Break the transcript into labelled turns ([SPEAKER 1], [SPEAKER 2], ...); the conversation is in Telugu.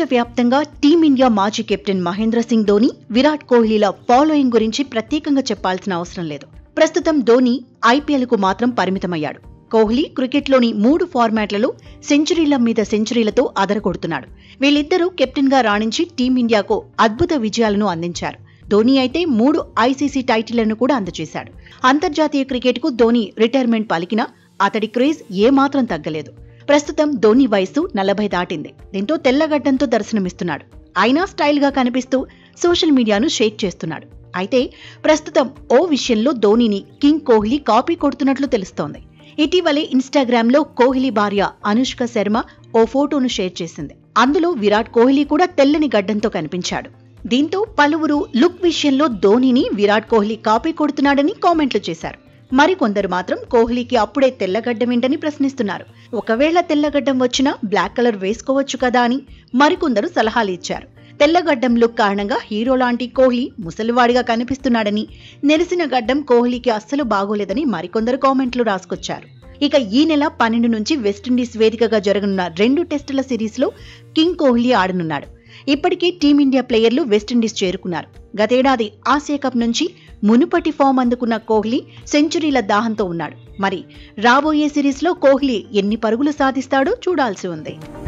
[SPEAKER 1] ప్రపంచవ్యాప్తంగా టీమిండియా మాజీ కెప్టెన్ మహేంద్ర సింగ్ ధోని విరాట్ కోహ్లీల ఫాలోయింగ్ గురించి ప్రత్యేకంగా చెప్పాల్సిన అవసరం లేదు ప్రస్తుతం ధోని ఐపీఎల్ కు మాత్రం పరిమితమయ్యాడు కోహ్లీ క్రికెట్లోని మూడు ఫార్మాట్లలో సెంచరీల మీద సెంచరీలతో అదరగొడుతున్నాడు వీళ్ళిద్దరూ కెప్టెన్ గా రాణించి టీమిండియాకు అద్భుత విజయాలను అందించారు ధోని అయితే మూడు ఐసీసీ టైటిళ్లను కూడా అందజేశాడు అంతర్జాతీయ క్రికెట్కు ధోని రిటైర్మెంట్ పలికినా అతడి క్రేజ్ ఏమాత్రం తగ్గలేదు ప్రస్తుతం ధోని వయసు నలభై దాటింది దీంతో తెల్లగడ్డంతో దర్శనమిస్తున్నాడు అయినా స్టైల్ గా కనిపిస్తూ సోషల్ మీడియాను షేక్ చేస్తున్నాడు అయితే ప్రస్తుతం ఓ విషయంలో ధోనిని కింగ్ కోహ్లీ కాపీ కొడుతున్నట్లు తెలుస్తోంది ఇటీవలే ఇన్స్టాగ్రామ్ లో కోహ్లీ భార్య అనుష్క శర్మ ఓ ఫోటోను షేర్ చేసింది అందులో విరాట్ కోహ్లీ కూడా తెల్లని గడ్డంతో కనిపించాడు దీంతో పలువురు లుక్ విషయంలో ధోనిని విరాట్ కోహ్లీ కాపీ కొడుతున్నాడని కామెంట్లు చేశారు మరికొందరు మాత్రం కోహ్లీకి అప్పుడే తెల్లగడ్డమేంటని ప్రశ్నిస్తున్నారు ఒకవేళ తెల్లగడ్డం వచ్చినా బ్లాక్ కలర్ వేసుకోవచ్చు కదా అని మరికొందరు సలహాలు ఇచ్చారు తెల్లగడ్డం లుక్ కారణంగా హీరో లాంటి కోహ్లీ ముసలివాడిగా కనిపిస్తున్నాడని నెరిసిన గడ్డం కోహ్లీకి అస్సలు బాగోలేదని మరికొందరు కామెంట్లు రాసుకొచ్చారు ఇక ఈ నెల పన్నెండు నుంచి వెస్టిండీస్ వేదికగా జరగనున్న రెండు టెస్టుల సిరీస్లో కింగ్ కోహ్లీ ఆడనున్నాడు ఇప్పటికే టీమిండియా ప్లేయర్లు వెస్టిండీస్ చేరుకున్నారు గతేడాది ఆసియా కప్ నుంచి మునుపటి ఫామ్ అందుకున్న కోహ్లీ సెంచరీల దాహంతో ఉన్నాడు మరి రాబోయే సిరీస్లో కోహ్లీ ఎన్ని పరుగులు సాధిస్తాడో చూడాల్సి ఉంది